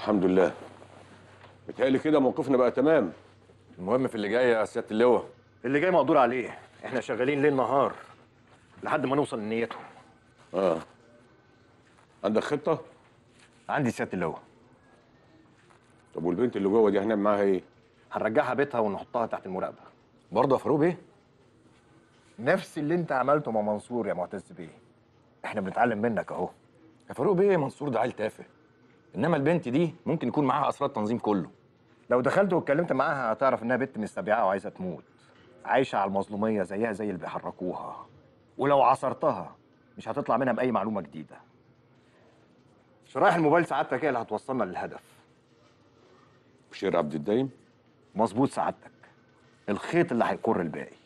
الحمد لله متهيألي كده موقفنا بقى تمام المهم في اللي جاي يا سياده اللواء اللي جاي مقدور عليه احنا شغالين ليل نهار لحد ما نوصل لنيته اه عندك خطه عندي سياده اللواء طب والبنت اللي جوه دي هنعمل معاها ايه هنرجعها بيتها ونحطها تحت المراقبه برضه يا فاروق بيه نفس اللي انت عملته مع منصور يا معتز بيه احنا بنتعلم منك اهو يا فاروق بيه منصور ده عيل تافه انما البنت دي ممكن يكون معاها اسرار التنظيم كله لو دخلت واتكلمت معاها هتعرف انها بنت مستبيعه وعايزه تموت عايشه على المظلوميه زيها زي اللي بيحركوها ولو عصرتها مش هتطلع منها باي معلومه جديده شرايح الموبايل سعادتك هي اللي هتوصلنا للهدف بشير عبد الدايم مظبوط سعادتك الخيط اللي هيكر الباقي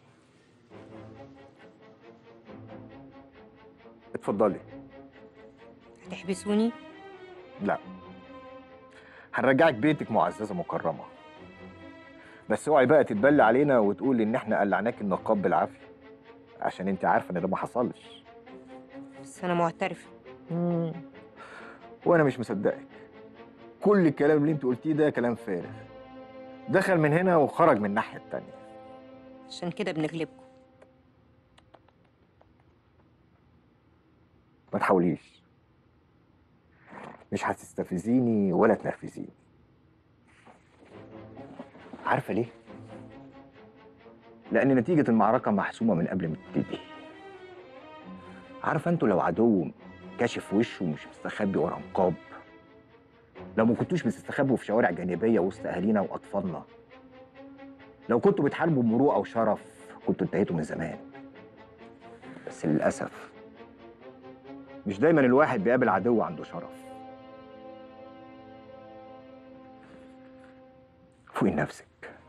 اتفضلي هتحبسوني لا هنرجعك بيتك معززه مكرمه بس اوعي بقى تتبلي علينا وتقول ان احنا قلعناك النقاب بالعافيه عشان انت عارفه ان ده ما حصلش بس انا معترفه وانا مش مصدقك كل الكلام اللي انت قلتيه ده كلام فارغ دخل من هنا وخرج من الناحيه التانيه عشان كده بنغلبكم ما تحاوليش مش هتستفزيني ولا تنرفزيني عارفه ليه لان نتيجه المعركه محسومه من قبل ما تبتدي عارفه انتوا لو عدو كاشف وشه ومش مستخبي ورا نقاب لو ما كنتوش بتستخبوا في شوارع جانبيه وسط اهالينا واطفالنا لو كنتوا بتحاربوا بمروءه وشرف كنتوا انتهيتوا من زمان بس للاسف مش دايما الواحد بيقابل عدو عنده شرف فوقي نفسك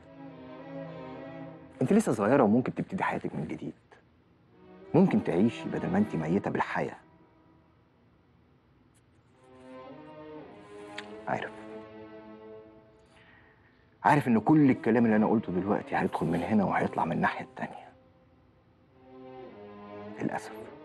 انت لسه صغيره وممكن تبتدي حياتك من جديد ممكن تعيشي بدل ما انت ميته بالحياه عارف عارف ان كل الكلام اللي انا قلته دلوقتي هيدخل من هنا وهيطلع من الناحيه التانيه للاسف